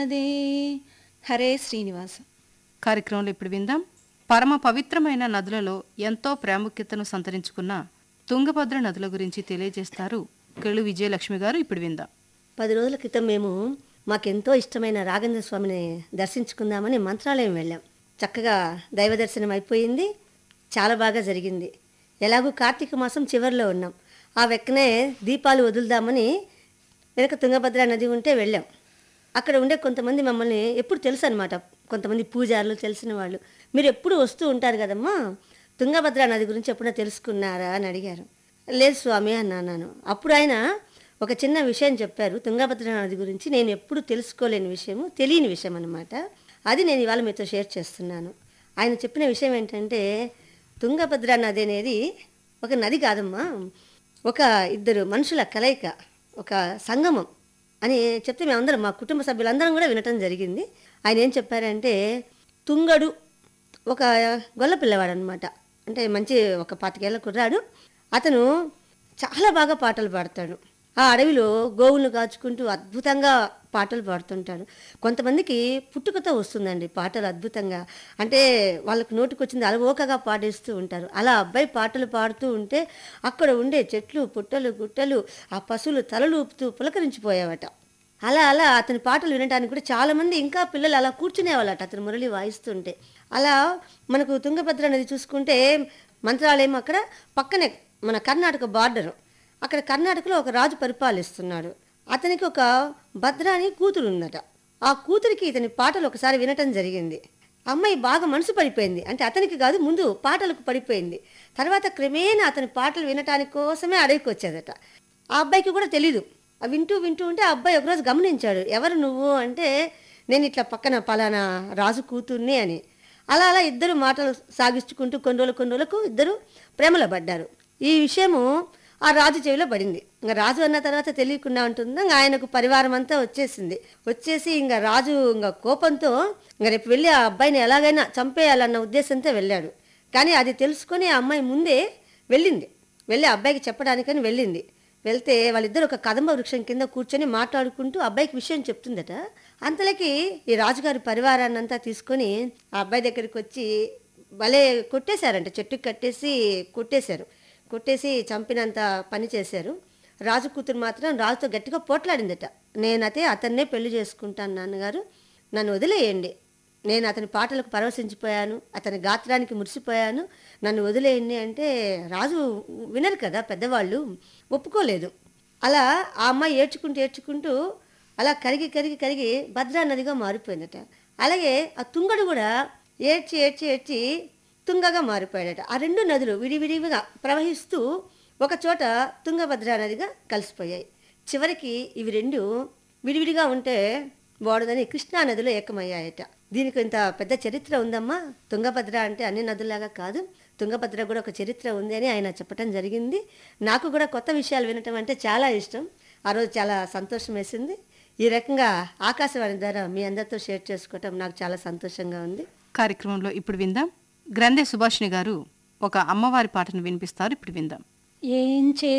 అదే హరే శ్రీనివాస కార్యక్రమంలో ఇప్పుడు విందాం పరమ పవిత్రమైన నదులలో ఎంతో ప్రాముఖ్యతను సంతరించుకున్న తుంగభద్ర నదుల గురించి తెలియజేస్తారు కెళు విజయలక్ష్మి గారు ఇప్పుడు విందాం పది రోజుల క్రితం మేము మాకెంతో ఇష్టమైన రాఘేంద్ర స్వామిని దర్శించుకుందామని మంత్రాలయం వెళ్ళాం చక్కగా దైవ దర్శనం అయిపోయింది చాలా బాగా జరిగింది ఎలాగూ కార్తీక మాసం చివరిలో ఉన్నాం ఆ వెక్కనే దీపాలు వదులుదామని వెనక తుంగభద్ర నది ఉంటే వెళ్ళాం అక్కడ ఉండే కొంతమంది మమ్మల్ని ఎప్పుడు తెలుసు అనమాట కొంతమంది పూజారులు తెలిసిన వాళ్ళు మీరు ఎప్పుడు వస్తూ ఉంటారు కదమ్మా తుంగభద్ర నది గురించి ఎప్పుడైనా తెలుసుకున్నారా అని అడిగారు లేదు స్వామి అన్నాను అప్పుడు ఆయన ఒక చిన్న విషయం చెప్పారు తుంగభద్ర నది గురించి నేను ఎప్పుడు తెలుసుకోలేని విషయము తెలియని విషయం అనమాట అది నేను ఇవాళ మీతో షేర్ చేస్తున్నాను ఆయన చెప్పిన విషయం ఏంటంటే తుంగభద్ర నది అనేది ఒక నది కాదమ్మా ఒక ఇద్దరు మనుషుల కలయిక ఒక సంగమం అని చెప్తే మేమందరం మా కుటుంబ సభ్యులందరం కూడా వినటం జరిగింది ఆయన ఏం చెప్పారంటే తుంగడు ఒక గొల్ల పిల్లవాడు అనమాట అంటే మంచి ఒక పాతికేళ్ల కుర్రాడు అతను చాలా బాగా పాటలు పాడతాడు ఆ అడవిలో గోవులను కాచుకుంటూ అద్భుతంగా పాటలు పాడుతుంటాడు కొంతమందికి పుట్టుకతో వస్తుందండి పాటలు అద్భుతంగా అంటే వాళ్ళకు నోటికొచ్చింది అలవోకగా పాడేస్తూ ఉంటారు అలా అబ్బాయి పాటలు పాడుతూ ఉంటే అక్కడ ఉండే చెట్లు పుట్టలు గుట్టలు ఆ పశువులు తలలు ఊపుతూ పులకరించిపోయావట అలా అలా అతని పాటలు వినడానికి కూడా చాలామంది ఇంకా పిల్లలు అలా కూర్చునేవాళ్ళట అతను మురళి వాయిస్తుంటే అలా మనకు తుంగభద్ర నది చూసుకుంటే మంత్రాలయం అక్కడ పక్కనే మన కర్ణాటక బార్డర్ అక్కడ కర్ణాటకలో ఒక రాజు పరిపాలిస్తున్నాడు అతనికి ఒక భద్ర అని కూతురు ఉందట ఆ కూతురికి ఇతని పాటలు ఒకసారి వినటం జరిగింది అమ్మాయి బాగా మనసు పడిపోయింది అంటే అతనికి కాదు ముందు పాటలకు పడిపోయింది తర్వాత క్రమేణా అతని పాటలు వినటానికి కోసమే అడవికి వచ్చేదట ఆ అబ్బాయికి కూడా తెలీదు ఆ వింటూ వింటూ ఉంటే ఆ అబ్బాయి ఒకరోజు గమనించాడు ఎవరు నువ్వు అంటే నేను ఇట్లా పక్కన పలానా రాజు కూతుర్ని అని అలా అలా ఇద్దరు మాటలు సాగించుకుంటూ కొన్ని రోజులు కొన్ని రోజులకు ఇద్దరు ప్రేమలో పడ్డారు ఈ విషయము ఆ రాజు చెవిలో పడింది ఇంకా రాజు అన్న తర్వాత తెలియకుండా ఉంటుంది ఇంకా ఆయనకు పరివారం అంతా వచ్చేసింది వచ్చేసి ఇంకా రాజు ఇంకా కోపంతో ఇంకా రేపు వెళ్ళి ఆ అబ్బాయిని ఎలాగైనా చంపేయాలన్న ఉద్దేశంతో వెళ్ళాడు కానీ అది తెలుసుకొని ఆ అమ్మాయి ముందే వెళ్ళింది వెళ్ళి ఆ అబ్బాయికి చెప్పడానికని వెళ్ళింది వెళ్తే వాళ్ళిద్దరు ఒక కదంబ వృక్షం కింద కూర్చొని మాట్లాడుకుంటూ అబ్బాయికి విషయం చెప్తుందట అంతలోకి ఈ రాజుగారి పరివారాన్ని అంతా తీసుకొని ఆ అబ్బాయి దగ్గరికి వచ్చి భలే కొట్టేశారంట చెట్టుకి కట్టేసి కొట్టేశారు కొట్టేసి చంపినంత పని చేశారు రాజు కూతురు మాత్రం రాజుతో గట్టిగా పోట్లాడిందట నేనైతే అతన్నే పెళ్లి చేసుకుంటాను నాన్నగారు నన్ను వదిలేయండి నేను అతని పాటలకు పరవశించిపోయాను అతని గాత్రానికి మురిసిపోయాను నన్ను వదిలేయండి అంటే రాజు వినరు కదా పెద్దవాళ్ళు ఒప్పుకోలేదు అలా ఆ అమ్మాయి ఏడ్చుకుంటూ ఏడ్చుకుంటూ అలా కరిగి కరిగి కరిగి భద్రా నదిగా మారిపోయిందట అలాగే ఆ తుంగడు కూడా ఏడ్చి ఏడ్చి ఏడ్చి తుంగగా మారిపోయాడట ఆ రెండు నదులు విడివిడివిగా ప్రవహిస్తూ ఒక చోట తుంగభద్రా నదిగా కలిసిపోయాయి చివరికి ఇవి రెండు విడివిడిగా ఉంటే బాడుదని కృష్ణా నదిలో ఏకమయ్యాయట దీనికి ఇంత పెద్ద చరిత్ర ఉందమ్మా తుంగభద్ర అంటే అన్ని నదుల్లాగా కాదు తుంగభద్ర కూడా ఒక చరిత్ర ఉంది అని ఆయన చెప్పడం జరిగింది నాకు కూడా కొత్త విషయాలు వినటం అంటే చాలా ఇష్టం ఆ రోజు చాలా సంతోషం వేసింది ఈ రకంగా ఆకాశవాణి ద్వారా మీ అందరితో షేర్ చేసుకోవటం నాకు చాలా సంతోషంగా ఉంది కార్యక్రమంలో ఇప్పుడు విందాం గ్రంథే సుభాషిణి గారు ఒక అమ్మవారి పాటను వినిపిస్తారు ఇప్పుడు విందాం ఏం చే